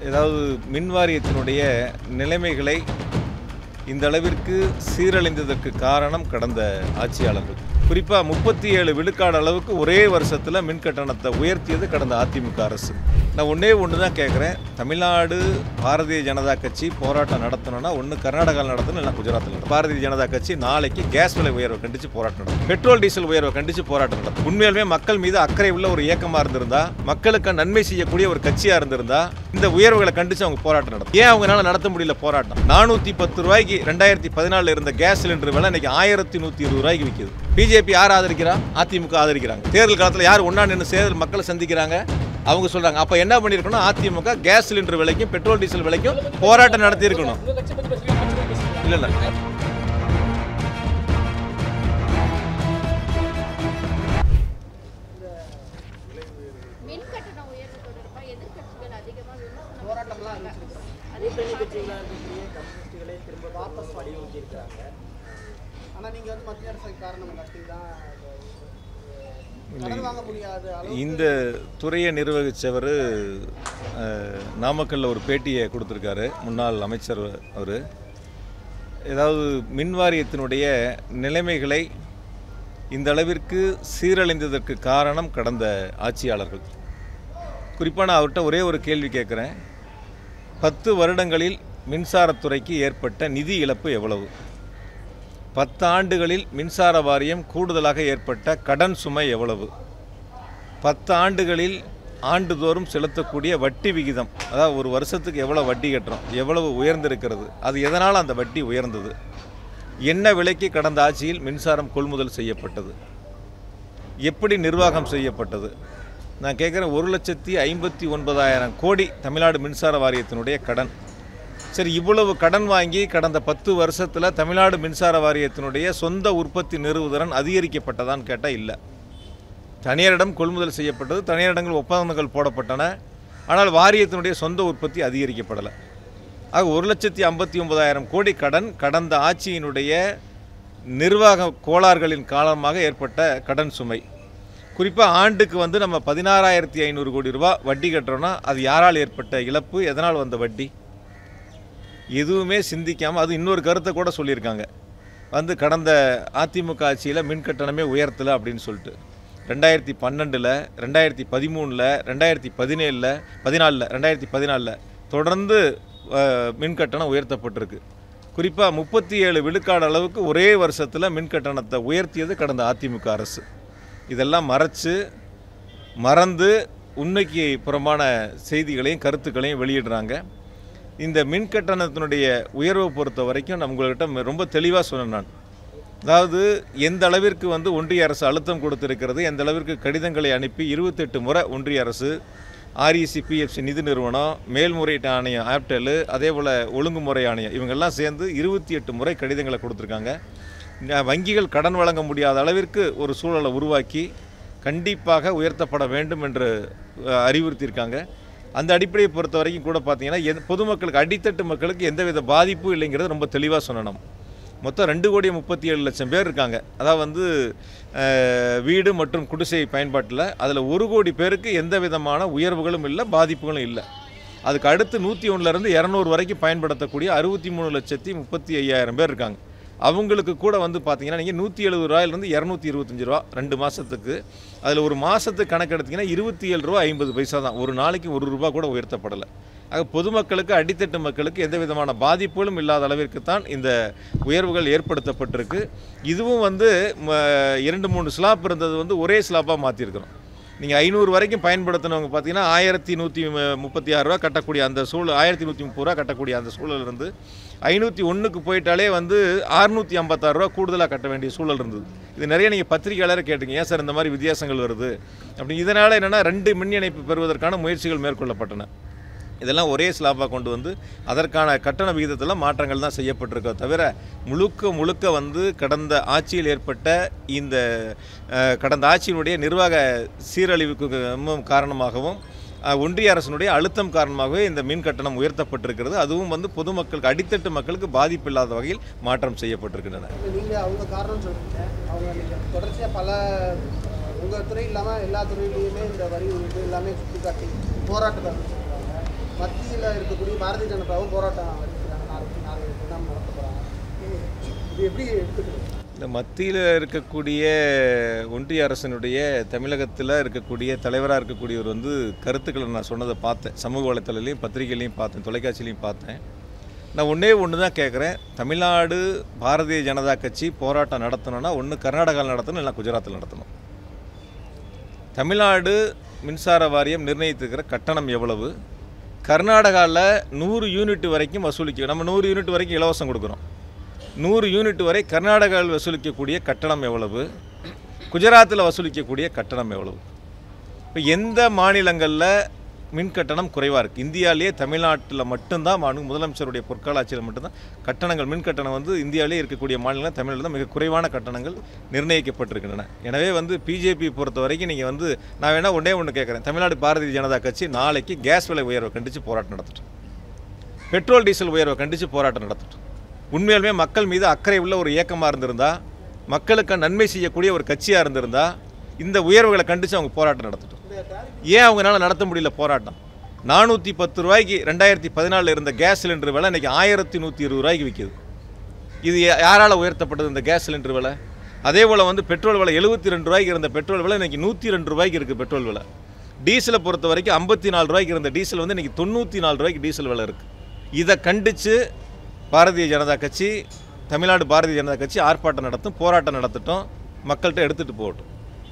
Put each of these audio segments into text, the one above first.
ஏதாவது மின் வாரியத்தினுடைய நிலைமைகளை இந்த அளவிற்கு சீரழிந்ததற்கு காரணம் கடந்த ஆட்சியாளர்கள் குறிப்பாக முப்பத்தி ஏழு விழுக்காடு அளவுக்கு ஒரே வருஷத்தில் மின் கட்டணத்தை உயர்த்தியது கடந்த அதிமுக அரசு நான் ஒன்றே ஒன்று தான் கேட்குறேன் தமிழ்நாடு பாரதிய ஜனதா கட்சி போராட்டம் நடத்தணும்னா ஒன்று கர்நாடகாவில் நடத்தணும் இல்லை குஜராத்தில் நடத்தணும் பாரதிய ஜனதா கட்சி நாளைக்கு கேஸ் விலை உயர்வை கண்டித்து போராட்டம் நடத்தும் பெட்ரோல் டீசல் உயர்வை கண்டித்து போராட்டம் நடத்தும் உண்மையாலுமே மக்கள் மீது அக்கறை உள்ள ஒரு இயக்கமாக இருந்திருந்தா மக்களுக்கு நன்மை செய்யக்கூடிய ஒரு கட்சியாக இருந்திருந்தா இந்த உயர்வுகளை கண்டித்து அவங்க போராட்டம் நடத்தும் ஏன் அவங்களால நடத்த முடியல போராட்டம் நானூற்றி பத்து ரூபாய்க்கு ரெண்டாயிரத்தி பதினாலில் இருந்த கேஸ் சிலிண்டர் விலை இன்னைக்கு ஆயிரத்தி நூற்றி இருபது ரூபாய்க்கு விற்கிது பிஜேபி யார் ஆதரிக்கிறா அதிமுக ஆதரிக்கிறாங்க தேர்தல் காலத்தில் யார் ஒன்றா நின்று தேர்தல் மக்களை சந்திக்கிறாங்க அவங்க சொல்றாங்க அப்ப என்ன பண்ணிருக்கணும் அதிமுக கேஸ் சிலிண்டர் விலைக்கும் பெட்ரோல் டீசல் விலைக்கும் போராட்டம் நடத்தி இருக்கணும் இல்ல இல்ல மின் கட்டண உயர்வு தொடர்பாக எதிர்க்கட்சிகள் அதிகமாக விமர்சனம் போராட்டம்லாம் அறிவிச்சிருக்கிறாங்க கூட்டணி கட்சிகளாக இருக்கக்கூடிய கம்யூனிஸ்டுகளே திரும்ப வாபஸ் வலியுறுத்தி இருக்கிறாங்க ஆனால் நீங்கள் வந்து மத்திய அரசு காரணம் காட்டி தான் கடன் வாங்க முடியாத அளவு இந்த துறையை நிர்வகித்தவர் நாமக்கல்ல ஒரு பேட்டியை கொடுத்துருக்காரு முன்னாள் அமைச்சர் அவர் ஏதாவது மின் வாரியத்தினுடைய நிலைமைகளை இந்த அளவிற்கு சீரழிந்ததற்கு காரணம் கடந்த ஆட்சியாளர்கள் குறிப்பாக நான் அவர்கிட்ட ஒரே ஒரு கேள்வி கேட்குறேன் பத்து வருடங்களில் மின்சாரத்துறைக்கு ஏற்பட்ட நிதி இழப்பு எவ்வளவு பத்து ஆண்டுகளில் மின்சார வாரியம் கூடுதலாக ஏற்பட்ட கடன் சுமை எவ்வளவு பத்து ஆண்டுகளில் ஆண்டுதோறும் செலுத்தக்கூடிய வட்டி விகிதம் அதாவது ஒரு வருஷத்துக்கு எவ்வளோ வட்டி கட்டுறோம் எவ்வளவு உயர்ந்திருக்கிறது அது எதனால் அந்த வட்டி உயர்ந்தது என்ன விலைக்கு கடந்த ஆட்சியில் மின்சாரம் கொள்முதல் செய்யப்பட்டது எப்படி நிர்வாகம் செய்யப்பட்டது நான் கேட்குறேன் ஒரு லட்சத்தி ஐம்பத்தி ஒன்பதாயிரம் கோடி தமிழ்நாடு மின்சார வாரியத்தினுடைய கடன் சரி இவ்வளவு கடன் வாங்கி கடந்த பத்து வருஷத்தில் தமிழ்நாடு மின்சார வாரியத்தினுடைய சொந்த உற்பத்தி நிறுவுதிறன் அதிகரிக்கப்பட்டதான்னு கேட்டால் இல்லை தனியாரிடம் கொள்முதல் செய்யப்பட்டது தனியாரிடங்கள் ஒப்பந்தங்கள் போடப்பட்டன ஆனால் வாரியத்தினுடைய சொந்த உற்பத்தி அதிகரிக்கப்படலை ஆக ஒரு லட்சத்தி ஐம்பத்தி ஒன்பதாயிரம் கோடி கடன் கடந்த ஆட்சியினுடைய நிர்வாக கோளாறுகளின் காரணமாக ஏற்பட்ட கடன் சுமை குறிப்பாக ஆண்டுக்கு வந்து நம்ம பதினாறாயிரத்தி ஐநூறு கோடி ரூபாய் வட்டி கட்டுறோன்னா அது யாரால் ஏற்பட்ட இழப்பு எதனால் வந்த வட்டி எதுவுமே சிந்திக்காமல் அது இன்னொரு கருத்தை கூட சொல்லியிருக்காங்க வந்து கடந்த அதிமுக ஆட்சியில் மின் கட்டணமே உயர்த்தலை அப்படின்னு சொல்லிட்டு ரெண்டாயிரத்தி பன்னெண்டில் ரெண்டாயிரத்தி பதிமூணில் ரெண்டாயிரத்தி பதினேழில் பதினாலில் ரெண்டாயிரத்தி பதினாலில் தொடர்ந்து அஹ், மின் கட்டணம் உயர்த்தப்பட்டிருக்கு குறிப்பாக முப்பத்தி ஏழு விழுக்காடு அளவுக்கு ஒரே வருஷத்தில் மின் கட்டணத்தை உயர்த்தியது கடந்த அதிமுக அரசு இதெல்லாம் மறைச்சு மறந்து உண்மைக்கு புறம்பான செய்திகளையும் கருத்துக்களையும் வெளியிடுறாங்க இந்த மின் கட்டணத்தினுடைய உயர்வை பொறுத்த வரைக்கும் நான் உங்கள்கிட்ட ம- ரொம்ப தெளிவாக சொன்னேன் நான் அதாவது எந்த அளவிற்கு வந்து ஒன்றிய அரசு அழுத்தம் கொடுத்திருக்கிறது எந்த அளவிற்கு கடிதங்களை அனுப்பி இருபத்தெட்டு முறை ஒன்றிய அரசு ஆர்இசி பிஎஃப்சி நிதி நிறுவனம் மேல்முறையீட்டு ஆணையம் ஆப்டெல் அதே போல் ஒழுங்குமுறை ஆணையம் இவங்கெல்லாம் சேர்ந்து இருபத்தி எட்டு முறை கடிதங்களை கொடுத்துருக்காங்க ந- வங்கிகள் கடன் வழங்க முடியாத அளவிற்கு ஒரு சூழலை உருவாக்கி கண்டிப்பாக உயர்த்தப்பட வேண்டும் என்று அஹ், அறிவுறுத்தியிருக்காங்க அந்த அடிப்படையை பொறுத்த வரைக்கும் கூட பார்த்தீங்கன்னா எந்த- பொதுமக்களுக்கு அடித்தட்டு மக்களுக்கு எந்தவித பாதிப்பும் இல்லைங்கிறது ரொம்ப தெளிவாக சொல்லணும் மொத்தம் ரெண்டு கோடி முப்பத்தி ஏழு லட்சம் பேர் இருக்காங்க அதாவது வந்து அஹ், வீடு மற்றும் குடிசை பயன்பாட்டில் அதில் ஒரு கோடி பேருக்கு எந்த விதமான உயர்வுகளும் இல்லை பாதிப்புகளும் இல்லை அதுக்கு அடுத்து நூற்றி ஒன்றுலேருந்து இரநூறு வரைக்கும் பயன்படுத்தக்கூடிய அறுபத்தி மூணு லட்சத்தி முப்பத்தி ஐயாயிரம் பேர் இருக்காங்க அவங்களுக்கு கூட வந்து பார்த்தீங்கன்னா நீங்கள் நூற்றி எழுபது ரூபாயிலிருந்து இரநூத்தி இருபத்தஞ்சி ரூபா ரெண்டு மாதத்துக்கு அதில் ஒரு மாதத்துக்கு கணக்கு எடுத்தீங்கன்னா இருபத்தி ஏழு ரூபா ஐம்பது பைசா தான் ஒரு நாளைக்கு ஒரு ரூபா கூட உயர்த்தப்படலை ஆக பொதுமக்களுக்கு அடித்தட்டு மக்களுக்கு எந்த விதமான பாதிப்புகளும் இல்லாத அளவிற்கு தான் இந்த உயர்வுகள் ஏற்படுத்தப்பட்டிருக்கு இதுவும் வந்து ம, இரண்டு மூணு ஸ்லாப் இருந்தது வந்து ஒரே ஸ்லாப்பாக மாற்றிருக்கிறோம் நீங்கள் ஐநூறு வரைக்கும் பயன்படுத்தினவங்க பார்த்தீங்கன்னா ஆயிரத்தி நூற்றி முப்பத்தி ஆறு ரூபா கட்டக்கூடிய அந்த சூழல் ஆயிரத்தி நூற்றி முப்பது ரூபா கட்டக்கூடிய அந்த சூழல் இருந்து ஐநூற்றி ஒன்றுக்கு போயிட்டாலே வந்து அறுநூற்றி ஐம்பத்தாறு ரூபா கூடுதலாக கட்ட வேண்டிய சூழல் இருந்தது இது நிறைய நீங்கள் பத்திரிகையாளரை கேட்டுங்க ஏன் சார் இந்த மாதிரி வித்தியாசங்கள் வருது அப்படி இதனால் என்னென்னா ரெண்டு மின் இணைப்பு பெறுவதற்கான முயற்சிகள் மேற்கொள்ளப்பட்டன இதெல்லாம் ஒரே ஸ்லாப்பாக கொண்டு வந்து அதற்கான கட்டண விகிதத்தில் மாற்றங்கள் தான் செய்யப்பட்டிருக்கோ தவிர முழுக்க முழுக்க வந்து கடந்த ஆட்சியில் ஏற்பட்ட இந்த அஹ், கடந்த ஆட்சியினுடைய நிர்வாக சீரழிவுக்கு ம் காரணமாகவும் அஹ், ஒன்றிய அரசினுடைய அழுத்தம் காரணமாகவே இந்த மின் கட்டணம் உயர்த்தப்பட்டிருக்கிறது அதுவும் வந்து பொதுமக்களுக்கு அடித்தட்டு மக்களுக்கு பாதிப்பு இல்லாத வகையில் மாற்றம் செய்யப்பட்டிருக்கின்றன நீங்கள் அவங்க காரணம் சொல்றீங்க அவங்க நீங்கள் தொடர்ச்சியாக பல உங்கள் துறை இல்லாமல் எல்லா துறையிலையுமே இந்த வரி உயர்வு எல்லாமே சுட்டி காட்டி போராட்டத்தை அறிவிச்சிருக்காங்க மத்தியில் இருக்கக்கூடிய பாரதிய ஜனதாவும் போராட்டம் அறிவிக்கிறாங்க நாளைக்கு நாளைக்கு தான் நடத்த போகிறாங்க இது எப்படி எடுத்துக்கிறது இந்த மத்தியில் இருக்கக்கூடிய ஒன்றிய அரசினுடைய தமிழகத்தில் இருக்கக்கூடிய தலைவராக இருக்கக்கூடியவர் வந்து கருத்துக்களை நான் சொன்னதை பார்த்தேன் சமூக வலைத்தளலையும் பத்திரிகையிலையும் பார்த்தேன் தொலைக்காட்சியிலையும் பார்த்தேன் நான் ஒன்றே ஒன்று தான் கேட்குறேன் தமிழ்நாடு பாரதிய ஜனதா கட்சி போராட்டம் நடத்தணும்னா ஒன்று கர்நாடகாவில் நடத்தணும் இல்லை குஜராத்தில் நடத்தணும் தமிழ்நாடு மின்சார வாரியம் நிர்ணயித்திருக்கிற கட்டணம் எவ்வளவு கர்நாடகாவில் நூறு யூனிட் வரைக்கும் வசூலிக்க நம்ம நூறு யூனிட் வரைக்கும் இலவசம் கொடுக்குறோம் நூறு யூனிட் வரை கர்நாடகாவில் வசூலிக்கக்கூடிய கட்டணம் எவ்வளவு குஜராத்தில் வசூலிக்கக்கூடிய கட்டணம் எவ்வளவு இப்போ எந்த மாநிலங்களில் மின் கட்டணம் குறைவாக இருக்குது இந்தியாவிலேயே தமிழ்நாட்டில் மட்டும்தான் மாநில முதலமைச்சருடைய பொற்கால ஆட்சியில் மட்டும்தான் கட்டணங்கள் மின் கட்டணம் வந்து இந்தியாவிலே இருக்கக்கூடிய மாநிலங்கள் தமிழ்நாட்டில் தான் மிக குறைவான கட்டணங்கள் நிர்ணயிக்கப்பட்டிருக்கின்றன எனவே வந்து பிஜேபி பொறுத்த வரைக்கும் நீங்கள் வந்து நான் வேணால் ஒன்றே ஒன்று கேட்குறேன் தமிழ்நாடு பாரதிய ஜனதா கட்சி நாளைக்கு கேஸ் விலை உயர்வை கண்டித்து போராட்டம் நடத்தட்டும் பெட்ரோல் டீசல் உயர்வை கண்டித்து போராட்டம் நடத்தட்டும் உண்மையாலுமே மக்கள் மீது அக்கறை உள்ள ஒரு இயக்கமாக இருந்திருந்தா மக்களுக்கு நன்மை செய்யக்கூடிய ஒரு கட்சியாக இருந்திருந்தா இந்த உயர்வுகளை கண்டித்து அவங்க போராட்டம் நடத்தட்டும் ஏன் அவங்களால நடத்த முடியல போராட்டம் நானூற்றி பத்து ரூபாய்க்கு ரெண்டாயிரத்தி பதினாலில் இருந்த கேஸ் சிலிண்டர் விலை இன்னைக்கு ஆயிரத்தி நூற்றி இருபது ரூபாய்க்கு விற்கிது இது யா- யாரால உயர்த்தப்பட்டது இந்த கேஸ் சிலிண்டர் விலை அதே போல் வந்து பெட்ரோல் விலை எழுபத்தி ரெண்டு ரூபாய்க்கு இருந்த பெட்ரோல் விலை இன்னைக்கு நூற்றி ரெண்டு ரூபாய்க்கு இருக்குது பெட்ரோல் விலை டீசலை பொறுத்த வரைக்கும் ஐம்பத்தி நாலு ரூபாய்க்கு இருந்த டீசல் வந்து இன்னைக்கு தொண்ணூற்றி நாலு ரூபாய்க்கு டீசல் விலை இருக்குது இதை கண்டித்து பாரதிய ஜனதா கட்சி தமிழ்நாடு பாரதிய ஜனதா கட்சி ஆர்ப்பாட்டம் நடத்தும் போராட்டம் நடத்தட்டும் மக்கள்கிட்ட எடுத்துகிட்டு போகட்டும்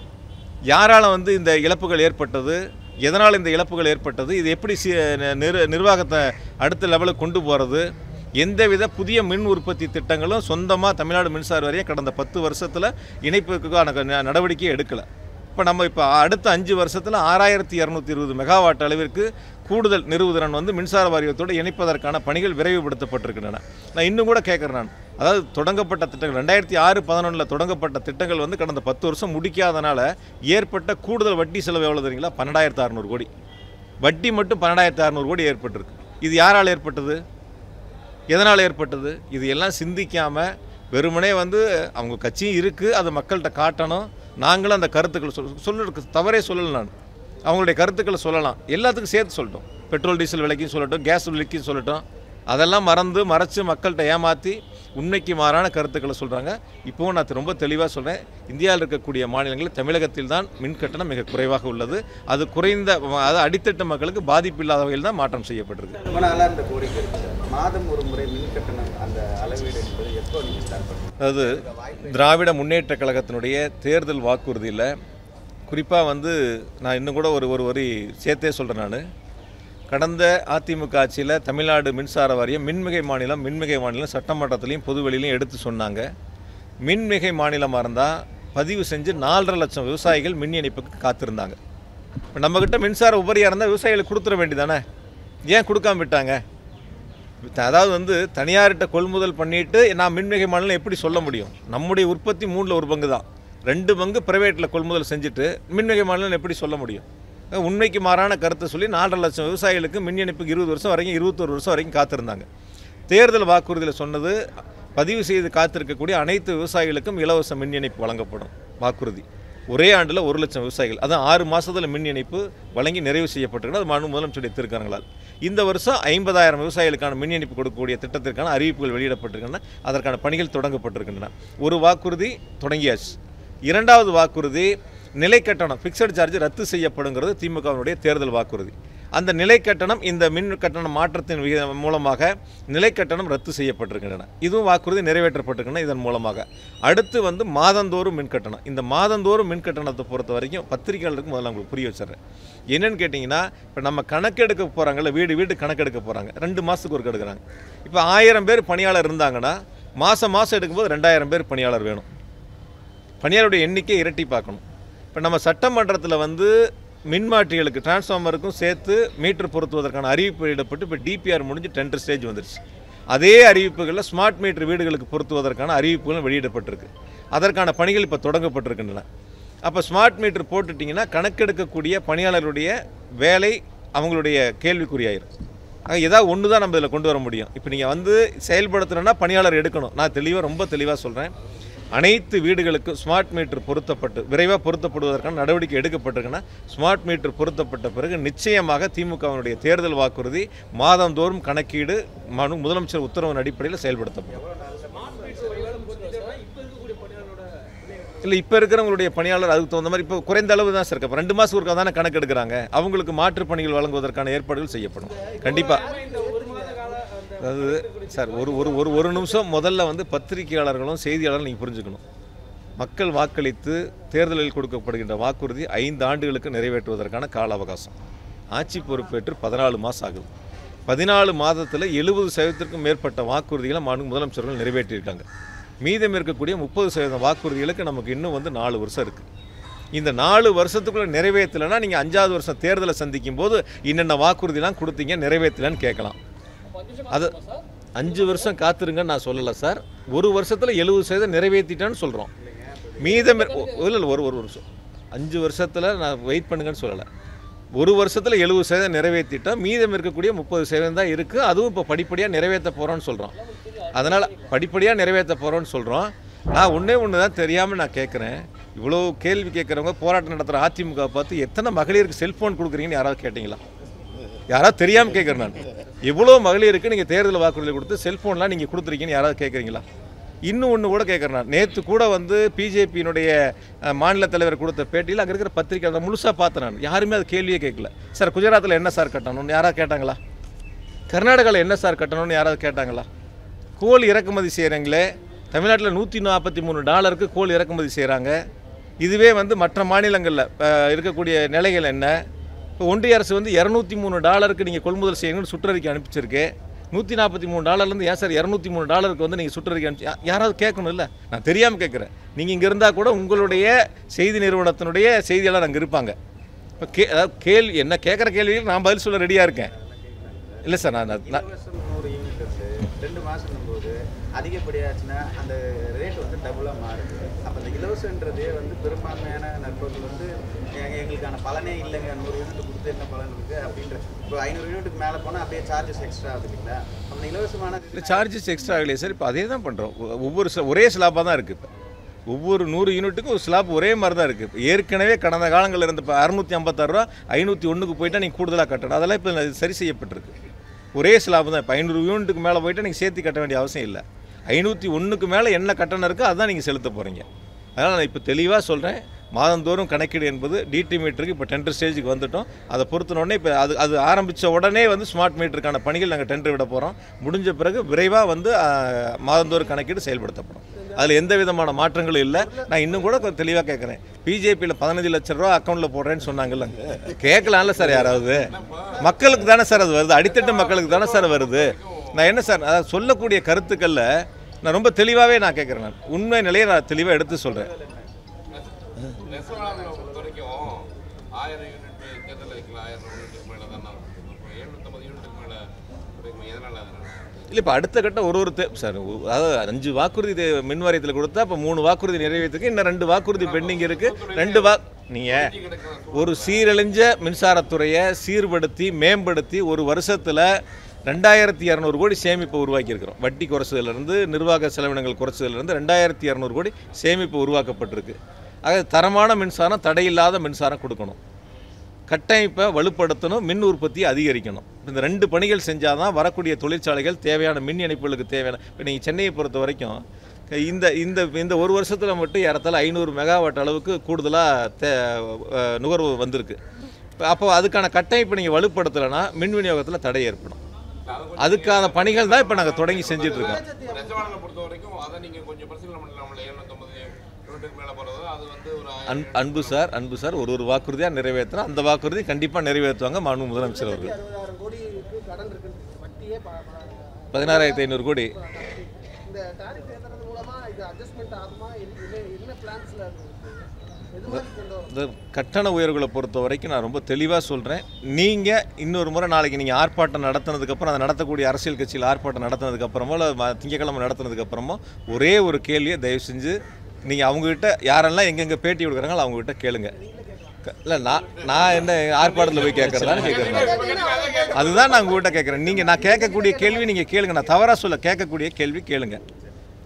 யாரால வந்து இந்த இழப்புகள் ஏற்பட்டது எதனால் இந்த இழப்புகள் ஏற்பட்டது இது எப்படி சி- நிர் நிர்வாகத்தை அடுத்த லெவலுக்கு கொண்டு போகிறது எந்தவித புதிய மின் உற்பத்தி திட்டங்களும் சொந்தமாக தமிழ்நாடு மின்சார வாரியம் கடந்த பத்து வருஷத்தில் இணைப்புக்கான க- நடவடிக்கையை எடுக்கலை இப்போ நம்ம இப்போ அடுத்த அஞ்சு வருஷத்தில் ஆறாயிரத்தி இரநூத்தி இருபது மெகாவாட் அளவிற்கு கூடுதல் நிறுவுதிறன் வந்து மின்சார வாரியத்தோடு இணைப்பதற்கான பணிகள் விரைவுபடுத்தப்பட்டிருக்கின்றன நான் இன்னும் கூட கேட்குறேன் நான் அதாவது தொடங்கப்பட்ட திட்டங்கள் ரெண்டாயிரத்தி ஆறு பதினொன்றில் தொடங்கப்பட்ட திட்டங்கள் வந்து கடந்த பத்து வருஷம் முடிக்காதனால ஏற்பட்ட கூடுதல் வட்டி செலவு எவ்வளோ தெரியுங்களா பன்னெண்டாயிரத்து அறநூறு கோடி வட்டி மட்டும் பன்னெண்டாயிரத்து அறநூறு கோடி ஏற்பட்டிருக்கு இது யாரால் ஏற்பட்டது எதனால் ஏற்பட்டது இது எல்லாம் சிந்திக்காமல் வெறுமனே வந்து அவங்க கட்சியும் இருக்குது அதை மக்கள்கிட்ட காட்டணும் நாங்களும் அந்த கருத்துக்களை சொல் சொல்லுறதுக்கு தவறே சொல்லலை நான் அவங்களுடைய கருத்துக்களை சொல்லலாம் எல்லாத்துக்கும் சேர்த்து சொல்லட்டும் பெட்ரோல் டீசல் விலைக்கும் சொல்லட்டும் கேஸ் விலைக்கும் சொல்லட்டும் அதெல்லாம் மறந்து மறைச்சு மக்கள்கிட்ட ஏமாற்றி உண்மைக்கு மாறான கருத்துக்களை சொல்கிறாங்க இப்போவும் நான் ரொம்ப தெளிவாக சொல்கிறேன் இந்தியாவில் இருக்கக்கூடிய மாநிலங்களில் தமிழகத்தில் தான் மின் கட்டணம் மிக குறைவாக உள்ளது அது குறைந்த அதாவது அடித்தட்டு மக்களுக்கு பாதிப்பு இல்லாத வகையில் தான் மாற்றம் செய்யப்பட்டிருக்கு ரொம்ப நாளாக இந்த கோரிக்கை இருக்கு மாதம் ஒரு முறை மின் கட்டணம் அந்த அளவீடு என்பது எப்போ நீங்கள் ஸ்டார்ட் பண்ணுங்க அதாவது திராவிட முன்னேற்ற கழகத்தினுடைய தேர்தல் வாக்குறுதியில் குறிப்பாக வந்து நான் இன்னும் கூட ஒரு ஒரு வரி சேர்த்தே சொல்கிறேன் நான் கடந்த அதிமுக ஆட்சியில் தமிழ்நாடு மின்சார வாரியம் மின்மிகை மாநிலம் மின்மிகை மாநிலம் சட்டமன்றத்திலையும் பொதுவெளியிலையும் எடுத்து சொன்னாங்க மின்மிகை மாநிலமாக இருந்தால் பதிவு செஞ்சு நாலரை லட்சம் விவசாயிகள் மின் இணைப்புக்கு காத்திருந்தாங்க இப்போ நம்மக்கிட்ட மின்சார உபரியாக இருந்தால் விவசாயிகளுக்கு கொடுத்துட வேண்டியதானே ஏன் கொடுக்காம விட்டாங்க அதாவது வந்து தனியார்கிட்ட கொள்முதல் பண்ணிட்டு நான் மின்மிகை மாநிலம் எப்படி சொல்ல முடியும் நம்முடைய உற்பத்தி மூணில் ஒரு பங்கு தான் ரெண்டு பங்கு ப்ரைவேட்டில் கொள்முதல் செஞ்சுட்டு மின்மிகை மாநிலம் எப்படி சொல்ல முடியும் அஹ் உண்மைக்கு மாறான கருத்தை சொல்லி நாலரை லட்சம் விவசாயிகளுக்கு மின் இணைப்புக்கு இருபது வருஷம் வரைக்கும் இருபத்தொரு வருஷம் வரைக்கும் காத்திருந்தாங்க தேர்தல் வாக்குறுதியில் சொன்னது பதிவு செய்து காத்திருக்கக்கூடிய அனைத்து விவசாயிகளுக்கும் இலவச மின் இணைப்பு வழங்கப்படும் வாக்குறுதி ஒரே ஆண்டில் ஒரு லட்சம் விவசாயிகள் அதான் ஆறு மாதத்தில் மின் இணைப்பு வழங்கி நிறைவு செய்யப்பட்டிருக்கிறது அது மனு முதலமைச்சருடைய திருக்கரங்களால் இந்த வருஷம் ஐம்பதாயிரம் விவசாயிகளுக்கான மின் இணைப்பு கொடுக்கக்கூடிய திட்டத்திற்கான அறிவிப்புகள் வெளியிடப்பட்டிருக்கின்றன அதற்கான பணிகள் தொடங்கப்பட்டிருக்கின்றன ஒரு வாக்குறுதி தொடங்கியாச்சு இரண்டாவது வாக்குறுதி நிலை கட்டணம் ஃபிக்ஸட் சார்ஜ் ரத்து செய்யப்படுங்கிறது திமுகவினுடைய தேர்தல் வாக்குறுதி அந்த நிலை கட்டணம் இந்த மின் கட்டணம் மாற்றத்தின் விகித மூலமாக நிலை கட்டணம் ரத்து செய்யப்பட்டிருக்கின்றன இதுவும் வாக்குறுதி நிறைவேற்றப்பட்டிருக்கின்றன இதன் மூலமாக அடுத்து வந்து மாதந்தோறும் மின் கட்டணம் இந்த மாதந்தோறும் மின் கட்டணத்தை பொறுத்த வரைக்கும் பத்திரிகையாளருக்கு முதல்ல உங்களுக்கு புரிய வச்சிடுறேன் என்னன்னு கேட்டிங்கன்னா இப்போ நம்ம கணக்கெடுக்க போகிறாங்கல்ல வீடு வீடு கணக்கெடுக்க போகிறாங்க ரெண்டு மாதத்துக்கு ஒரு எடுக்கிறாங்க இப்போ ஆயிரம் பேர் பணியாளர் இருந்தாங்கன்னா மாதம் மாதம் எடுக்கும்போது ரெண்டாயிரம் பேர் பணியாளர் வேணும் பணியாளருடைய எண்ணிக்கை இரட்டி பார்க்கணும் இப்போ நம்ம சட்டமன்றத்தில் வந்து மின்மாற்றிகளுக்கு டிரான்ஸ்ஃபார்மருக்கும் சேர்த்து மீட்டர் பொருத்துவதற்கான அறிவிப்பு வெளியிடப்பட்டு இப்போ டிபிஆர் முடிஞ்சு டெண்டர் ஸ்டேஜ் வந்துருச்சு அதே அறிவிப்புகளில் ஸ்மார்ட் மீட்டர் வீடுகளுக்கு பொருத்துவதற்கான அறிவிப்புகளும் வெளியிடப்பட்டிருக்கு அதற்கான பணிகள் இப்போ தொடங்கப்பட்டிருக்கின்றன அப்போ ஸ்மார்ட் மீட்டர் போட்டுட்டிங்கன்னா கணக்கெடுக்கக்கூடிய பணியாளருடைய வேலை அவங்களுடைய கேள்விக்குறியாயிரும் ஆக ஏதாவது ஒன்று தான் நம்ம இதில் கொண்டு வர முடியும் இப்போ நீங்கள் வந்து செயல்படுத்தணும்னா பணியாளர் எடுக்கணும் நான் தெளிவாக ரொம்ப தெளிவாக சொல்கிறேன் அனைத்து வீடுகளுக்கும் ஸ்மார்ட் மீட்டர் பொருத்தப்பட்டு விரைவாக பொருத்தப்படுவதற்கான நடவடிக்கை எடுக்கப்பட்டிருக்குன்னா ஸ்மார்ட் மீட்டர் பொருத்தப்பட்ட பிறகு நிச்சயமாக திமுகவினுடைய தேர்தல் வாக்குறுதி மாதந்தோறும் கணக்கீடு மனு முதலமைச்சர் உத்தரவின் அடிப்படையில் செயல்படுத்தப்படும் இல்லை இப்போ இருக்கிறவங்களுடைய பணியாளர் அதுக்கு தகுந்த மாதிரி இப்போ குறைந்த அளவு தான் சார் இருக்கு. அப்ப ரெண்டு மாதம் ஒருக்கா தானே கணக்கு எடுக்கிறாங்க அவங்களுக்கு மாற்றுப் பணிகள் வழங்குவதற்கான ஏற்பாடுகள் செய்யப்படும் கண்டிப்பாக அதாவது சார் ஒரு ஒரு ஒரு ஒரு நிமிஷம் முதல்ல வந்து பத்திரிகையாளர்களும் செய்தியாளர்களும் நீங்கள் புரிஞ்சுக்கணும் மக்கள் வாக்களித்து தேர்தலில் கொடுக்கப்படுகின்ற வாக்குறுதி ஐந்து ஆண்டுகளுக்கு நிறைவேற்றுவதற்கான கால அவகாசம் ஆட்சி பொறுப்பேற்று பதினாலு மாதம் ஆகுது பதினாலு மாதத்தில் எழுபது சதவீதத்திற்கும் மேற்பட்ட வாக்குறுதிகளை மாநில முதலமைச்சர்கள் நிறைவேற்றியிருக்காங்க மீதம் இருக்கக்கூடிய முப்பது சதவீதம் வாக்குறுதிகளுக்கு நமக்கு இன்னும் வந்து நாலு வருஷம் இருக்குது இந்த நாலு வருஷத்துக்குள்ளே நிறைவேற்றலைன்னா நீங்கள் அஞ்சாவது வருஷம் தேர்தலை சந்திக்கும் போது இன்னென்ன வாக்குறுதிலாம் கொடுத்தீங்க நிறைவேற்றலன்னு கேட்கலாம் அது அஞ்சு வருஷம் காத்திருங்கன்னு நான் சொல்லலை சார் ஒரு வருஷத்தில் எழுபது சதவீதம் நிறைவேற்றிட்டேன்னு சொல்கிறோம் மீதம் இரு- ஒ- இல்லை இல்லை ஒரு ஒரு வருஷம் அஞ்சு வருஷத்தில் நான் வெயிட் பண்ணுங்கன்னு சொல்லலை ஒரு வருஷத்தில் எழுபது சதவீதம் நிறைவேற்றிட்டோம் மீதம் இருக்கக்கூடிய முப்பது சதவீதம் தான் இருக்குது அதுவும் இப்போ படிப்படியாக நிறைவேற்ற போகிறோன்னு சொல்கிறோம் அதனால் படிப்படியாக நிறைவேற்ற போகிறோன்னு சொல்கிறோம் நான் ஒன்றே ஒன்று தான் தெரியாமல் நான் கேட்குறேன் இவ்வளோ கேள்வி கேட்குறவங்க போராட்டம் நடத்துகிற அதிமுக பார்த்து எத்தனை மகளிருக்கு செல்ஃபோன் கொடுக்குறீங்கன்னு யாராவது கேட்டிங்களா யாராவது தெரியாமல் கேட்குறேன் நான் எவ்வளோ மகளிருக்கு நீங்கள் தேர்தல் வாக்குறுதி கொடுத்து செல்ஃபோன்லாம் நீங்கள் கொடுத்துருக்கீங்கன்னு யாராவது கேட்குறீங்களா இன்னும் ஒன்று கூட கேட்குறேன் நான் நேற்று கூட வந்து பிஜேபியினுடைய மாநில தலைவர் கொடுத்த பேட்டியில் அங்கே இருக்கிற பத்திரிக்கை முழுசாக பார்த்தேன் நான் யாருமே அது கேள்வியே கேட்கல சார் குஜராத்தில் என்ன சார் கட்டணும்னு யாராவது கேட்டாங்களா கர்நாடகாவில் என்ன சார் கட்டணும்னு யாராவது கேட்டாங்களா கோல் இறக்குமதி செய்கிறீங்களே தமிழ்நாட்டில் நூற்றி நாற்பத்தி மூணு டாலருக்கு கோல் இறக்குமதி செய்கிறாங்க இதுவே வந்து மற்ற மாநிலங்களில் இருக்கக்கூடிய நிலைகள் என்ன இப்போ ஒன்றிய அரசு வந்து இரநூத்தி மூணு டாலருக்கு நீங்கள் கொள்முதல் செய்யணும்னு சுற்றறிக்கை அனுப்பிச்சிருக்கு நூற்றி நாற்பத்தி மூணு டாலர்லேருந்து ஏன் சார் இரநூத்தி மூணு டாலருக்கு வந்து நீங்கள் சுற்றறிக்கை அனுப்பிச்சு யா- யாராவது கேட்கணும் இல்லை நான் தெரியாமல் கேட்குறேன் நீங்கள் இங்கே இருந்தால் கூட உங்களுடைய செய்தி நிறுவனத்தினுடைய செய்தியாளர் அங்கே இருப்பாங்க இப்போ கே அதாவது கேள்வி என்ன கேட்குற கேள்விக்கு நான் பதில் சொல்ல ரெடியாக இருக்கேன் இல்லை சார் நான் நான்- நான் இலவசம் நூறு யூனிட் வந்து ரெண்டு மாதம் போது அதிகப்படியாச்சுன்னா அந்த ரேட் வந்து டபுளாக மாறுது அப்போ இந்த இலவசன்றதே வந்து பெரும்பான்மையான நண்பர்கள் வந்து எங்க எங்களுக்கான பலனே இல்லைங்க நூறு யூனிட் கொடுத்து என்ன பலன் இருக்குது அப்படின்ற இப்போ ஐநூறு யூனிட்டுக்கு மேலே போனால் அப்படியே சார்ஜஸ் எக்ஸ்ட்ரா ஆகுது இல்லைங்களா அந்த இலவசமான இல்லை சார்ஜஸ் எக்ஸ்ட்ரா ஆகலையே சார் இப்போ அதே தான் பண்ணுறோம் ஒவ்வொரு ஸ்ல- ஒரே ஸ்லாப்பாக தான் இருக்குது இப்போ ஒவ்வொரு நூறு யூனிட்டுக்கும் ஒரு ஸ்லாப் ஒரே மாதிரி தான் இருக்குது இப்போ ஏற்கனவே கடந்த காலங்களில் இருந்த இப்போ அறுநூற்றி ஐம்பத்தாறு ரூபா ஐநூற்றி ஒன்றுக்கு போயிட்டால் நீங்கள் கூடுதலாக கட்டணும் அதெல்லாம் இப்போ சரி செய்யப்பட்டிருக்கு ஒரே ஸ்லாப் தான் இப்போ ஐநூறு யூனிட்டுக்கு மேலே போயிட்டால் நீங்கள் சேர்த்து கட்ட வேண்டிய அவசியம் இல்லை ஐநூற்றி ஒன்றுக்கு மேலே என்ன கட்டணம் இருக்கோ அதான் நீங்கள் செலுத்த போகிறீங்க அதனால் நான் இப்போ தெளிவாக சொல்கிறேன் மாதந்தோறும் கணக்கீடு என்பது டிடி மீட்டருக்கு இப்போ டெண்டர் ஸ்டேஜுக்கு வந்துட்டோம் அதை பொறுத்தின உடனே இப்போ அது அது ஆரம்பித்த உடனே வந்து ஸ்மார்ட் மீட்டருக்கான பணிகள் நாங்கள் டெண்டர் விட போகிறோம் முடிஞ்ச பிறகு விரைவாக வந்து ஆஹ், மாதந்தோறும் கணக்கீடு செயல்படுத்தப்படும் அதில் எந்த விதமான மாற்றங்களும் இல்லை நான் இன்னும் கூட கொஞ்சம் தெளிவாக கேட்குறேன் பிஜேபியில் பதினஞ்சு லட்ச ரூபா அக்கௌண்ட்டில் போடுறேன்னு சொன்னாங்கல்ல கேட்கலாம்ல சார் யாராவது மக்களுக்கு தானே சார் அது வருது அடித்தட்டு மக்களுக்கு தானே சார் வருது நான் என்ன சார் அதாவது சொல்லக்கூடிய கருத்துக்களில் நான் ரொம்ப தெளிவாகவே நான் கேட்குறேன் நான் உண்மை நிலையை நான் தெளிவாக எடுத்து சொல்கிறேன் நெசவாளர்களை பொறுத்த வரைக்கும் ஆயிரம் யூனிட் தேர்தல் வைக்கல ஆயிரம் யூனிட்டுக்கு மேலே தான் எழுநூற்றம்பது யூனிட்டுக்கு மேலே குறைக்கும் எதனால் அதனால் இல்லை இப்போ அடுத்த கட்டம் ஒரு ஒரு தே- சார் ஒ- அதாவது அஞ்சு வாக்குறுதி தே- மின் வாரியத்தில் கொடுத்தா இப்போ மூணு வாக்குறுதி நிறைவேற்றுக்கு இன்னும் ரெண்டு வாக்குறுதி பெண்டிங் இருக்குது ரெண்டு வா நீங்கள் ஒரு சீரழிஞ்ச மின்சாரத்துறையை சீர்படுத்தி மேம்படுத்தி ஒரு வருஷத்தில் ரெண்டாயிரத்தி இரநூறு கோடி சேமிப்பை உருவாக்கியிருக்கிறோம் வட்டி குறைச்சதுலேருந்து நிர்வாக செலவினங்கள் குறைச்சதுலேருந்து ரெண்டாயிரத்தி இரநூறு கோடி சேமிப்பு உருவாக்கப்பட்டிருக்கு ஆக தரமான மின்சாரம் தடையில்லாத மின்சாரம் கொடுக்கணும் கட்டமைப்பை வலுப்படுத்தணும் மின் உற்பத்தியை அதிகரிக்கணும் இந்த ரெண்டு பணிகள் செஞ்சால் தான் வரக்கூடிய தொழிற்சாலைகள் தேவையான மின் இணைப்புகளுக்கு தேவையான இப்போ நீங்கள் சென்னையை பொறுத்த வரைக்கும் இந்த இந்த இந்த ஒரு வருஷத்தில் மட்டும் ஏறத்தாழ ஐநூறு மெகாவாட் அளவுக்கு கூடுதலாக தே அஹ், நுகர்வு வந்திருக்கு இப்போ அப்போ அதுக்கான கட்டமைப்பை நீங்கள் வலுப்படுத்தலைன்னா மின் விநியோகத்தில் தடை ஏற்படும் அதுக்கான பணிகள் தான் இப்போ நாங்கள் தொடங்கி செஞ்சுட்டு இருக்கோம் நெசவாளர்களை பொறுத்த வரைக்கும் அதை நீங்கள் கொஞ்சம் பரிசீலனை பண்ணலாம்ல எழுநூற்றம்பது யூனிட்டுக்கு மேலே போகிறது அது வந்து ஒரு ஆயிரம் அன் அன்பு சார் அன்பு சார் ஒரு ஒரு வாக்குறுதியாக நிறைவேற்றணும் அந்த வாக்குறுதி கண்டிப்பாக நிறைவேற்றுவாங்க மாண்பு முதலமைச்சர் அவர்கள் அறுபதாயிரம் கோடிக்கு கடன் இருக்குன்னு வட்டியே ப- ப- பதினாறாயிரத்தி ஐநூறு கோடி இந்த டாரிஃப் ஏற்றுறது மூலமா இது அட்ஜஸ்ட்மெண்ட் ஆகுமா என்ன- என்ன- என்ன பிளான்ஸ்ல எது மாதிரி கொண்டு வரும் இந்த கட்டண உயர்வுகளை பொறுத்த வரைக்கும் நான் ரொம்ப தெளிவாக சொல்கிறேன் நீங்கள் இன்னொரு முறை நாளைக்கு நீங்கள் ஆர்ப்பாட்டம் நடத்தினதுக்கப்புறம் அதை நடத்தக்கூடிய அரசியல் கட்சியில் ஆர்ப்பாட்டம் நடத்தினதுக்கப்புறமோ இல்லை ம- திங்கட்கிழமை நடத்தினதுக்கப்புறமோ ஒரே ஒரு கேள்வியை தயவு செஞ்சு நீங்கள் அவங்ககிட்ட யாரெல்லாம் எங்கெங்கே பேட்டி கொடுக்குறாங்களோ அவங்ககிட்ட கேளுங்க இல்லை நான் நான் என்ன ஆர்ப்பாட்டத்தில் போய் கேட்குறதான்னு கேட்குறேன் அதுதான் நான் உங்ககிட்ட கேட்குறேன் நீங்கள் நான் கேட்கக்கூடிய கேள்வி நீங்கள் கேளுங்க நான் தவறாக சொல்ல கேட்கக்கூடிய கேள்வி கேளுங்க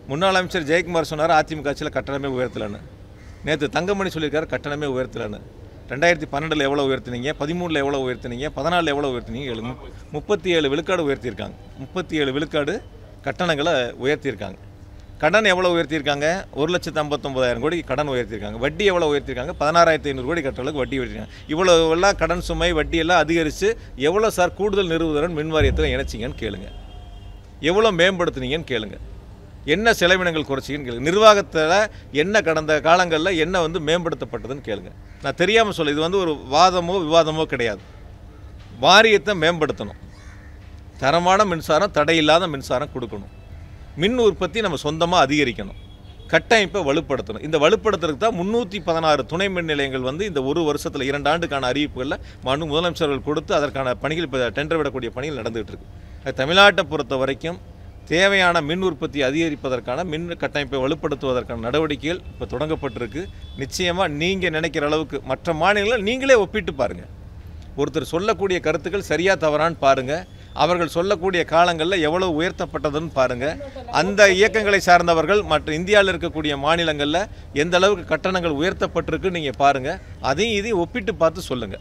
முன்னாள் அமைச்சர் ஜெயக்குமார் சொன்னார் அதிமுக ஆட்சியில் கட்டணமே உயர்த்தலைன்னு நேற்று தங்கமணி சொல்லியிருக்காரு கட்டணமே உயர்த்தலைன்னு ரெண்டாயிரத்தி பன்னெண்டில் எவ்வளோ உயர்த்தினீங்க பதிமூணில் எவ்வளோ உயர்த்தினீங்க பதினாலில் எவ்வளோ உயர்த்தினீங்க ஏழு மு- முப்பத்தி ஏழு விழுக்காடு உயர்த்தியிருக்காங்க முப்பத்தி ஏழு விழுக்காடு கட்டணங்களை உயர்த்தியிருக்காங்க கடன் எவ்வளோ உயர்த்தியிருக்காங்க ஒரு லட்சத்து ஐம்பத்தொம்பதாயிரம் கோடி கடன் உயர்த்தியிருக்காங்க வட்டி எவ்வளோ உயர்த்தியிருக்காங்க பதினாறாயிரத்தி ஐநூறு கோடி கட்டுறதுக்கு வட்டி உயர்த்திருக்காங்க இவ்வளோ எல்லாம் கடன் சுமை வட்டி எல்லாம் அதிகரித்து எவ்வளோ சார் கூடுதல் நிறுவுதரன் மின் வாரியத்தில் இணைச்சிங்கன்னு கேளுங்க எவ்வளோ மேம்படுத்துனீங்கன்னு கேளுங்க என்ன செலவினங்கள் குறைச்சிங்கன்னு கேளுங்க நிர்வாகத்தில் என்ன கடந்த காலங்களில் என்ன வந்து மேம்படுத்தப்பட்டதுன்னு கேளுங்க நான் தெரியாமல் சொல்ல இது வந்து ஒரு வாதமோ விவாதமோ கிடையாது வாரியத்தை மேம்படுத்தணும் தரமான மின்சாரம் தடையில்லாத மின்சாரம் கொடுக்கணும் மின் உற்பத்தி நம்ம சொந்தமாக அதிகரிக்கணும் கட்டமைப்பை வலுப்படுத்தணும் இந்த வலுப்படுத்துறதுக்கு தான் முந்நூற்றி பதினாறு துணை மின் நிலையங்கள் வந்து இந்த ஒரு வருஷத்தில் இரண்டு ஆண்டுக்கான அறிவிப்புகளில் மனு முதலமைச்சர்கள் கொடுத்து அதற்கான பணிகள் இப்போ டெண்டர் விடக்கூடிய பணிகள் நடந்துகிட்டு இருக்கு அது தமிழ்நாட்டை பொறுத்த வரைக்கும் தேவையான மின் உற்பத்தி அதிகரிப்பதற்கான மின் கட்டமைப்பை வலுப்படுத்துவதற்கான நடவடிக்கைகள் இப்போ தொடங்கப்பட்டிருக்கு நிச்சயமாக நீங்கள் நினைக்கிற அளவுக்கு மற்ற மாநிலங்களை நீங்களே ஒப்பிட்டு பாருங்கள் ஒருத்தர் சொல்லக்கூடிய கருத்துக்கள் சரியா தவறான்னு பாருங்க அவர்கள் சொல்லக்கூடிய காலங்களில் எவ்வளவு உயர்த்தப்பட்டதுன்னு பாருங்க அந்த இயக்கங்களை சார்ந்தவர்கள் மற்ற இந்தியாவில் இருக்கக்கூடிய மாநிலங்களில் எந்த அளவுக்கு கட்டணங்கள் உயர்த்தப்பட்டிருக்கு நீங்கள் பாருங்க அதையும் இதையும் ஒப்பிட்டு பார்த்து சொல்லுங்க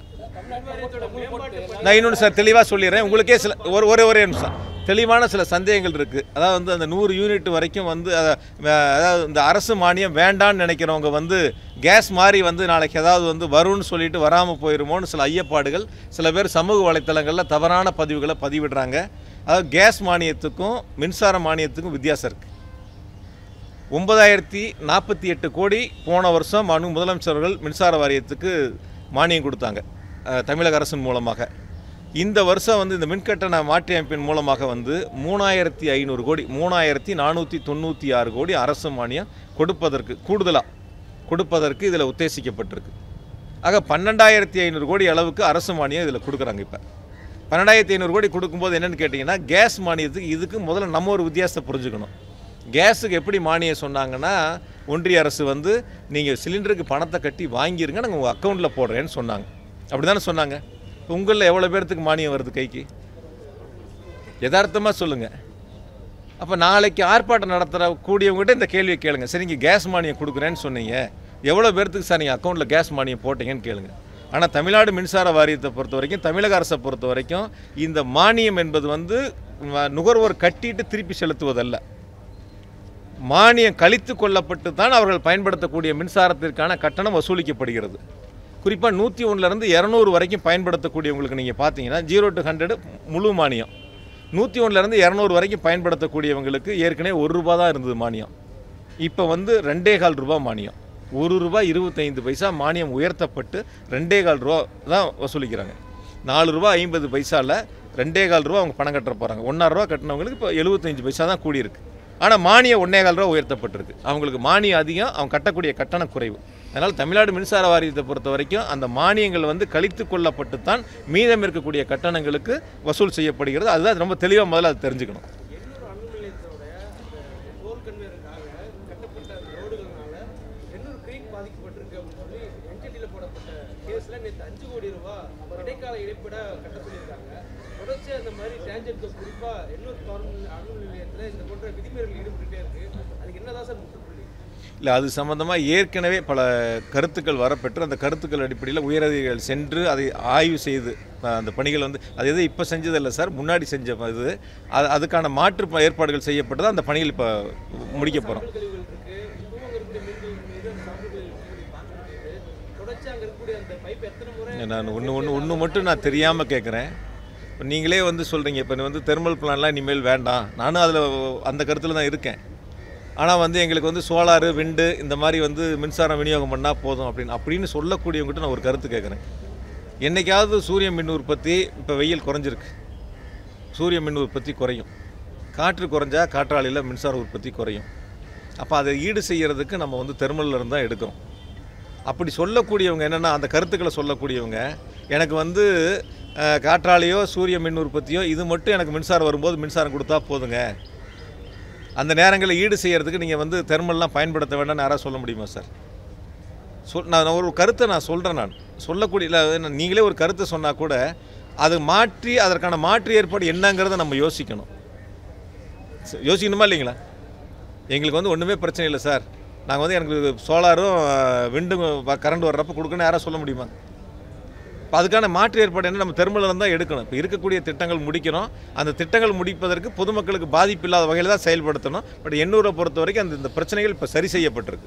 நான் இன்னொன்று சார் தெளிவாக சொல்லிடுறேன் உங்களுக்கே சில ஒரு ஒரே ஒரே நிமிஷம் தெளிவான சில சந்தேகங்கள் இருக்குது அதாவது வந்து அந்த நூறு யூனிட் வரைக்கும் வந்து அத- வே- அதாவது இந்த அரசு மானியம் வேண்டான்னு நினைக்கிறவங்க வந்து கேஸ் மாதிரி வந்து நாளைக்கு ஏதாவது வந்து வரும்னு சொல்லிட்டு வராமல் போயிருமோன்னு சில ஐயப்பாடுகள் சில பேர் சமூக வலைத்தளங்களில் தவறான பதிவுகளை பதிவிடுறாங்க அதாவது கேஸ் மானியத்துக்கும் மின்சார மானியத்துக்கும் வித்தியாசம் இருக்குது ஒன்பதாயிரத்தி நாற்பத்தி எட்டு கோடி போன வருஷம் மனு முதலமைச்சர்கள் மின்சார வாரியத்துக்கு மானியம் கொடுத்தாங்க அஹ், தமிழக அரசின் மூலமாக இந்த வருஷம் வந்து இந்த மின்கட்டண மாற்றி அமைப்பின் மூலமாக வந்து மூணாயிரத்தி ஐநூறு கோடி மூணாயிரத்தி நானூற்றி தொண்ணூற்றி ஆறு கோடி அரசு மானியம் கொடுப்பதற்கு கூடுதலாக கொடுப்பதற்கு இதில் உத்தேசிக்கப்பட்டிருக்கு ஆக பன்னெண்டாயிரத்தி ஐநூறு கோடி அளவுக்கு அரசு மானியம் இதில் கொடுக்குறாங்க இப்போ பன்னெண்டாயிரத்தி ஐநூறு கோடி கொடுக்கும்போது என்னன்னு கேட்டிங்கன்னா கேஸ் மானியத்துக்கு இதுக்கு முதல்ல நம்ம ஒரு வித்தியாசத்தை புரிஞ்சுக்கணும் கேஸுக்கு எப்படி மானியம் சொன்னாங்கன்னா ஒன்றிய அரசு வந்து நீங்கள் சிலிண்டருக்கு பணத்தை கட்டி வாங்கிருங்க நாங்கள் உங்கள் அக்கௌண்ட்டில் போடுறேன்னு சொன்னாங்க அப்படி தானே சொன்னாங்க உங்களில் எவ்வளோ பேர்த்துக்கு மானியம் வருது கைக்கு யதார்த்தமாக சொல்லுங்கள் அப்போ நாளைக்கு ஆர்ப்பாட்டம் நடத்துகிற கூடியவங்ககிட்ட இந்த கேள்வியை கேளுங்க சரிங்க கேஸ் மானியம் கொடுக்குறேன்னு சொன்னீங்க எவ்வளோ பேர்த்துக்கு சார் நீங்கள் அக்கௌண்ட்டில் கேஸ் மானியம் போட்டீங்கன்னு கேளுங்க ஆனால் தமிழ்நாடு மின்சார வாரியத்தை பொறுத்த வரைக்கும் தமிழக அரசை பொறுத்த வரைக்கும் இந்த மானியம் என்பது வந்து ம, நுகர்வோர் கட்டிட்டு திருப்பி செலுத்துவதல்ல மானியம் கழித்து கொள்ளப்பட்டு தான் அவர்கள் பயன்படுத்தக்கூடிய மின்சாரத்திற்கான கட்டணம் வசூலிக்கப்படுகிறது குறிப்பாக நூற்றி ஒன்றுலேருந்து இரநூறு வரைக்கும் பயன்படுத்தக்கூடியவங்களுக்கு நீங்கள் பார்த்தீங்கன்னா ஜீரோ டு ஹண்ட்ரடு முழு மானியம் நூற்றி ஒன்றுலேருந்து இரநூறு வரைக்கும் பயன்படுத்தக்கூடியவங்களுக்கு ஏற்கனவே ஒரு ரூபா தான் இருந்தது மானியம் இப்போ வந்து ரெண்டே கால் ரூபா மானியம் ஒரு ரூபாய் இருபத்தைந்து பைசா மானியம் உயர்த்தப்பட்டு ரெண்டே கால் ரூபா தான் வசூலிக்கிறாங்க நாலு ரூபா ஐம்பது பைசாவில் ரெண்டே கால் ரூபா அவங்க பணம் கட்ட போகிறாங்க ஒன்றரை ரூபா கட்டினவங்களுக்கு இப்போ எழுபத்தஞ்சு பைசா தான் கூடியிருக்கு ஆனால் மானியம் ஒன்றே கால் ரூபா உயர்த்தப்பட்டிருக்கு அவங்களுக்கு மானியம் அதிகம் அவங்க கட்டக்கூடிய கட்டணம் குறைவு அதனால் தமிழ்நாடு மின்சார வாரியத்தை பொறுத்த வரைக்கும் அந்த மானியங்கள் வந்து கழித்து கொள்ளப்பட்டு தான் மீதம் இருக்கக்கூடிய கட்டணங்களுக்கு வசூல் செய்யப்படுகிறது அதுதான் ரொம்ப தெளிவாக முதல்ல அது தெரிஞ்சுக்கணும் எண்ணூர் அணு நிலையத்தோட அந்த போர் கன்வேயருக்காக கட்டப்பட்ட அந்த ரோடுகள்னால எண்ணூர் கிரீக் பாதிக்கப்பட்டிருக்கு அப்படின்னு சொல்லி என்டிடியில் போடப்பட்ட கேஸில் நேற்று அஞ்சு கோடி ரூபாய் இடைக்கால இடைப்பட கட்ட சொல்லியிருக்காங்க தொடர்ச்சி அந்த மாதிரி டேஞ்சன்ட்ஸ் குறிப்பாக எண்ணூர் பவர் அணு நிலையத்தில் இந்த போன்ற விதிமீறல் ஈடுபட்டுட்டே இருக்கு அதுக்கு என்னதான் சார் முற்றுப்புள்ளி இல்லை அது சம்மந்தமாக ஏற்கனவே பல கருத்துக்கள் வரப்பெற்று அந்த கருத்துக்கள் அடிப்படையில் உயரதிகாரிகள் சென்று அதை ஆய்வு செய்து அஹ், அந்த பணிகள் வந்து அது எது இப்போ செஞ்சதில்லை சார் முன்னாடி செஞ்ச இது அது அதுக்கான மாற்று ப- ஏற்பாடுகள் செய்யப்பட்டு அந்த பணிகள் இப்போ முடிக்க போகிறோம் கழிவுகள் இருக்கு இப்பவும் அங்கே இருக்கக்கூடிய மீன்கள் மீது அந்த சாப்பிட்டு கழிவுகள் பார்க்க முடியுது தொடர்ச்சி அங்கே இருக்கக்கூடிய அந்த பைப் எத்தனை முறை நான் ஒன்று ஒன்று ஒன்று மட்டும் நான் தெரியாமல் கேட்குறேன் இப்போ நீங்களே வந்து சொல்கிறீங்க இப்போ வந்து தெர்மல் பிளான்லாம் இனிமேல் வேண்டாம் நானும் அதில் அந்த கருத்தில் தான் இருக்கேன் ஆனால் வந்து எங்களுக்கு வந்து சோலாரு விண்டு இந்த மாதிரி வந்து மின்சாரம் விநியோகம் பண்ணால் போதும் அப்படின்னு அப்படின்னு சொல்லக்கூடியவங்ககிட்ட நான் ஒரு கருத்து கேட்குறேன் என்னைக்காவது சூரிய மின் உற்பத்தி இப்போ வெயில் குறைஞ்சிருக்கு சூரிய மின் உற்பத்தி குறையும் காற்று குறைஞ்சா காற்றாலையில் மின்சார உற்பத்தி குறையும் அப்போ அதை ஈடு செய்கிறதுக்கு நம்ம வந்து தெர்மல்ல இருந்து தான் எடுக்கிறோம் அப்படி சொல்லக்கூடியவங்க என்னென்னா அந்த கருத்துக்களை சொல்லக்கூடியவங்க எனக்கு வந்து அஹ், காற்றாலையோ சூரிய மின் உற்பத்தியோ இது மட்டும் எனக்கு மின்சாரம் வரும்போது மின்சாரம் கொடுத்தா போதுங்க அந்த நேரங்களில் ஈடு செய்கிறதுக்கு நீங்கள் வந்து தெர்மல்லாம் பயன்படுத்த வேண்டாம்னு யாராவது சொல்ல முடியுமா சார் சொல் நான் ஒரு கருத்தை நான் சொல்கிறேன் நான் சொல்லக்கூடிய இல்லை அது நீங்களே ஒரு கருத்தை சொன்னால் கூட அது மாற்றி அதற்கான மாற்று ஏற்பாடு என்னங்கிறத நம்ம யோசிக்கணும் ச- யோசிக்கணுமா இல்லைங்களா எங்களுக்கு வந்து ஒன்றுமே பிரச்சனை இல்லை சார் நாங்கள் வந்து எனக்கு சோலாரும் விண்டும் கரண்ட் வர்றப்ப கொடுக்கணும்னு யாரும் சொல்ல முடியுமா இப்போ அதுக்கான மாற்று ஏற்பாடு என்ன நம்ம தெருமலம் தான் எடுக்கணும் இப்போ இருக்கக்கூடிய திட்டங்கள் முடிக்கணும் அந்த திட்டங்கள் முடிப்பதற்கு பொதுமக்களுக்கு பாதிப்பு இல்லாத வகையில் தான் செயல்படுத்தணும் பட் எண்ணூரை பொறுத்த வரைக்கும் அந்த இந்த பிரச்சனைகள் இப்போ சரி செய்யப்பட்டிருக்கு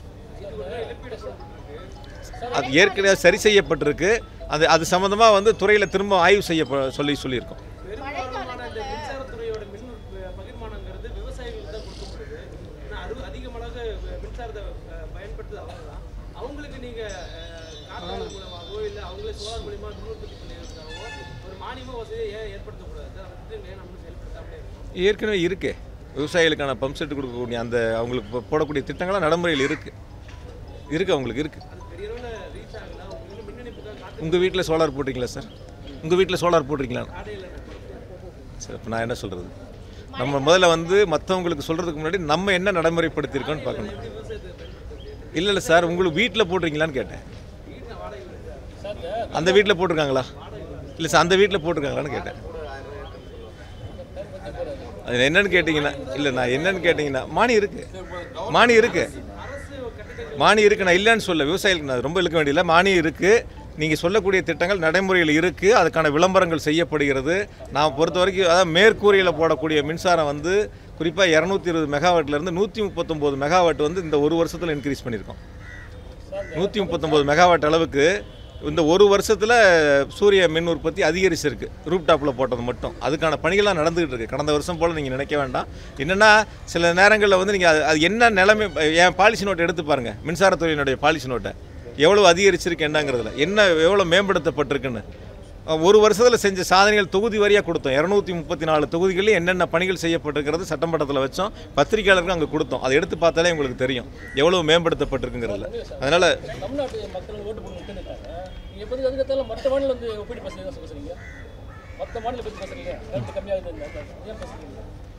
அது ஏற்கனவே சரி செய்யப்பட்டிருக்கு அது அது சம்மந்தமாக வந்து துறையில் திரும்ப ஆய்வு செய்ய சொல்லி சொல்லியிருக்கோம் பெரும்பாலான இந்த மின்சாரத்துறையோட மின் ப- பகிர்மானங்கிறது விவசாயிகளுக்கு தான் கொடுக்கப்படுது ஏன்னா அரு அதிகமாக மின்சாரத்தை அஹ், பயன்படுத்துறது அவங்க தான் அவங்களுக்கு நீங்க அஹ், காற்றாலை மூலமாகவோ இல்லை அவங்களே சோலார் மூலியமா மின் உற்பத்தி பண்ணியிருக்காவோ ஒரு மானியம வசதியை ஏன் ஏற்படுத்தக்கூடாது அதை திட்டம் ஏன் நம்ம செயல்படுத்தாமலே இருக்கோம்? ஏற்கனவே இருக்கு விவசாயிகளுக்கான பம்ப் செட் கொடுக்கக்கூடிய அந்த அவங்களுக்கு இப்போ போடக்கூடிய திட்டங்கள்லாம் நடைமுறையில் இருக்கு இருக்கு அவங்களுக்கு இருக்கு அது பெரிய அளவில் ரீச் ஆகல அவங்க இன்னும் மின் இணைப்புக்காக காத்து உங்கள் வீட்டில் சோலார் போட்டிருக்கீங்களா சார் உங்கள் வீட்டில் சோலார் போட்டிருக்கீங்களா காடையில் சார் இப்போ நான் என்ன சொல்கிறது நம்ம முதல்ல வந்து மற்றவங்களுக்கு சொல்கிறதுக்கு முன்னாடி நம்ம என்ன நடைமுறைப்படுத்தியிருக்கோன்னு பார்க்கணும் இல்லை இல்லை சார் உங்களுக்கு வீட்டில் போட்டிருக்கீங்களான்னு கேட்டேன் அந்த வீட்டில் போட்டிருக்காங்களா இல்லை சார் அந்த வீட்டில் போட்டிருக்காங்களான்னு கேட்டேன் அது என்னன்னு கேட்டிங்கன்னா இல்லை நான் என்னன்னு கேட்டிங்கன்னா மானி இருக்கு மானி இருக்கு மானி இருக்கு நான் இல்லைன்னு சொல்ல விவசாயிகளுக்கு நான் ரொம்ப இழுக்க வேண்டியதில்லை மானி இருக்கு நீங்கள் சொல்லக்கூடிய திட்டங்கள் நடைமுறையில் இருக்குது அதுக்கான விளம்பரங்கள் செய்யப்படுகிறது நான் பொறுத்த வரைக்கும் அதாவது மேற்கூரையில் போடக்கூடிய மின்சாரம் வந்து குறிப்பாக இரநூத்தி இருபது மெகாவாட்லேருந்து நூற்றி முப்பத்தொம்போது மெகாவாட் வந்து இந்த ஒரு வருஷத்தில் இன்க்ரீஸ் பண்ணியிருக்கோம் நூற்றி முப்பத்தொம்போது மெகாவாட் அளவுக்கு இந்த ஒரு வருஷத்தில் சூரிய மின் உற்பத்தி அதிகரிச்சிருக்கு ரூப் டாப்பில் போட்டது மட்டும் அதுக்கான பணிகள்லாம் நடந்துகிட்டு இருக்கு கடந்த வருஷம் போல் நீங்கள் நினைக்க வேண்டாம் என்னென்னா சில நேரங்களில் வந்து நீங்கள் அது என்ன நிலைமை என் பாலிசி நோட்டை எடுத்து பாருங்கள் மின்சாரத்துறையினுடைய பாலிசி நோட்டை எவ்வளோ அதிகரிச்சிருக்கு என்னங்கிறதுல என்ன எவ்வளோ மேம்படுத்தப்பட்டிருக்குன்னு ஒரு வருஷத்தில் செஞ்ச சாதனைகள் தொகுதி வரியாக கொடுத்தோம் இரநூத்தி முப்பத்தி நாலு தொகுதிகளில் என்னென்ன பணிகள் செய்யப்பட்டிருக்கிறது சட்டமன்றத்தில் வச்சோம் பத்திரிகையாளருக்கு அங்கே கொடுத்தோம் அதை எடுத்து பார்த்தாலே உங்களுக்கு தெரியும் எவ்வளோ மேம்படுத்தப்பட்டிருக்குங்கிறதுல அதனால் தமிழ்நாட்டு மக்கள் ஓட்டு போட்டு நிற்கிறாங்க நீங்கள் எப்படி அதுக்கு மற்ற மாநிலம் வந்து ஒப்பீடு பேசுறீங்க தான் பேசுறீங்க மற்ற மாநிலம் பற்றி பேசுறீங்க கரண்ட் கம்மியாகுது ஏன் பேசுறீங்க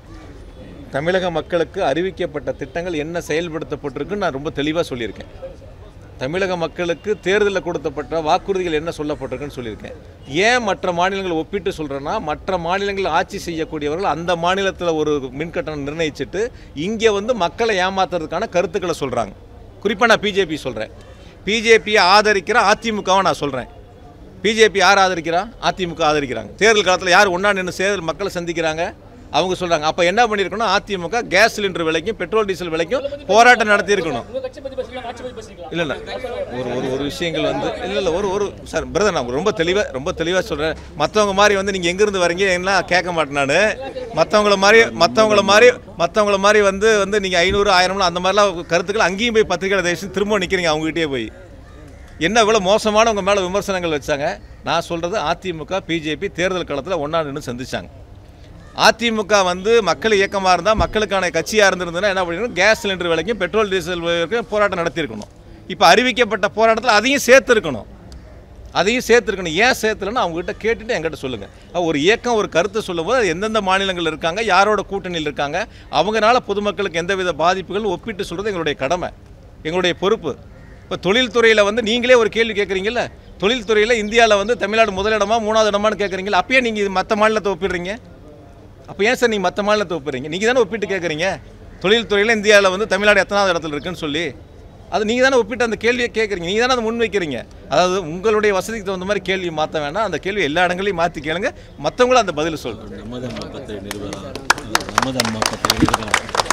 தமிழக மக்களுக்கு அறிவிக்கப்பட்ட திட்டங்கள் என்ன செயல்படுத்தப்பட்டிருக்குன்னு நான் ரொம்ப தெளிவாக சொல்லியிருக்கேன் தமிழக மக்களுக்கு தேர்தலில் கொடுத்தப்பட்ட வாக்குறுதிகள் என்ன சொல்லப்பட்டிருக்குன்னு சொல்லியிருக்கேன் ஏன் மற்ற மாநிலங்களை ஒப்பிட்டு சொல்கிறேன்னா மற்ற மாநிலங்கள் ஆட்சி செய்யக்கூடியவர்கள் அந்த மாநிலத்தில் ஒரு மின்கட்டணம் நிர்ணயிச்சுட்டு இங்கே வந்து மக்களை ஏமாத்துறதுக்கான கருத்துக்களை சொல்கிறாங்க குறிப்பாக நான் பிஜேபி சொல்கிறேன் பிஜேபியை ஆதரிக்கிற அதிமுகவை நான் சொல்கிறேன் பிஜேபி யார் ஆதரிக்கிறா அதிமுக ஆதரிக்கிறாங்க தேர்தல் காலத்தில் யார் ஒன்றா நின்று தேர்தல் மக்களை சந்திக்கிறாங்க அவங்க சொல்கிறாங்க அப்போ என்ன பண்ணியிருக்கணும் அதிமுக கேஸ் சிலிண்டர் விலைக்கும் பெட்ரோல் டீசல் விலைக்கும் போராட்டம் நடத்தியிருக்கணும் உங்கள் கட்சி பற்றி பேசுறீங்களா ஆட்சி பற்றி பேசுறீங்களா இல்லை இல்லை ஒரு ஒரு ஒரு விஷயங்கள் வந்து இல்லை இல்லை ஒரு ஒரு சார் பிரதர் நான் ரொம்ப தெளிவாக ரொம்ப தெளிவாக சொல்கிறேன் மற்றவங்க மாதிரி வந்து நீங்கள் எங்கேருந்து வரீங்க என்ன கேட்க மாட்டேன் நான் மற்றவங்கள மாதிரி மற்றவங்கள மாதிரி மற்றவங்கள மாதிரி வந்து வந்து நீங்கள் ஐநூறு ஆயிரம்லாம் அந்த மாதிரிலாம் கருத்துக்கள் அங்கேயும் போய் பத்திரிகையாளர் தயவுசெய்து திரும்ப நிற்கிறீங்க அவங்ககிட்டயே போய் என்ன இவ்வளோ மோசமான உங்கள் மேலே விமர்சனங்கள் வச்சாங்க நான் சொல்கிறது அதிமுக பிஜேபி தேர்தல் காலத்தில் ஒன்றா நின்று சந்திச்சாங்க அதிமுக வந்து மக்கள் இயக்கமாக இருந்தால் மக்களுக்கான கட்சியாக இருந்திருந்ததுன்னா என்ன பண்ணிருக்கணும் கேஸ் சிலிண்டர் விலைக்கும் பெட்ரோல் டீசல் விலைக்கும் போராட்டம் நடத்தியிருக்கணும் இப்போ அறிவிக்கப்பட்ட போராட்டத்தில் அதையும் சேர்த்துருக்கணும் அதையும் சேர்த்துருக்கணும் ஏன் சேர்த்துலன்னு அவங்ககிட்ட கேட்டுட்டு என்கிட்ட சொல்லுங்கள் ஒரு இயக்கம் ஒரு கருத்தை சொல்லும்போது அது எந்தெந்த மாநிலங்கள் இருக்காங்க யாரோட கூட்டணியில் இருக்காங்க அவங்கனால பொதுமக்களுக்கு எந்தவித பாதிப்புகள் ஒப்பிட்டு சொல்கிறது எங்களுடைய கடமை எங்களுடைய பொறுப்பு இப்போ தொழில்துறையில் வந்து நீங்களே ஒரு கேள்வி கேட்குறீங்கல்ல தொழில்துறையில் இந்தியாவில் வந்து தமிழ்நாடு முதலிடமா மூணாவது இடமான்னு கேட்குறீங்களா அப்பயே நீங்கள் மற்ற மாநிலத்தை ஒப்பிடுறீங்க அப்போ ஏன் சார் நீங்கள் மற்ற மாநிலத்தை ஒப்பிடுறீங்க நீங்கள் தானே ஒப்பிட்டு கேட்குறீங்க தொழில்துறையில் இந்தியாவில் வந்து தமிழ்நாடு எத்தனாவது இடத்துல இருக்குன்னு சொல்லி அது நீங்கள் தானே ஒப்பிட்டு அந்த கேள்வியை கேட்குறீங்க நீங்கள் தானே அதை முன் வைக்கிறீங்க அதாவது உங்களுடைய வசதிக்கு தகுந்த மாதிரி கேள்வி மாற்ற வேண்டாம் அந்த கேள்வி எல்லா இடங்களையும் மாற்றி கேளுங்க மற்றவங்களும் அந்த பதில் சொல்லணும் நம்மதன் பக்கத்தை நிறுவனம் நம்மதன் பக்கத்தை நிறுவனம்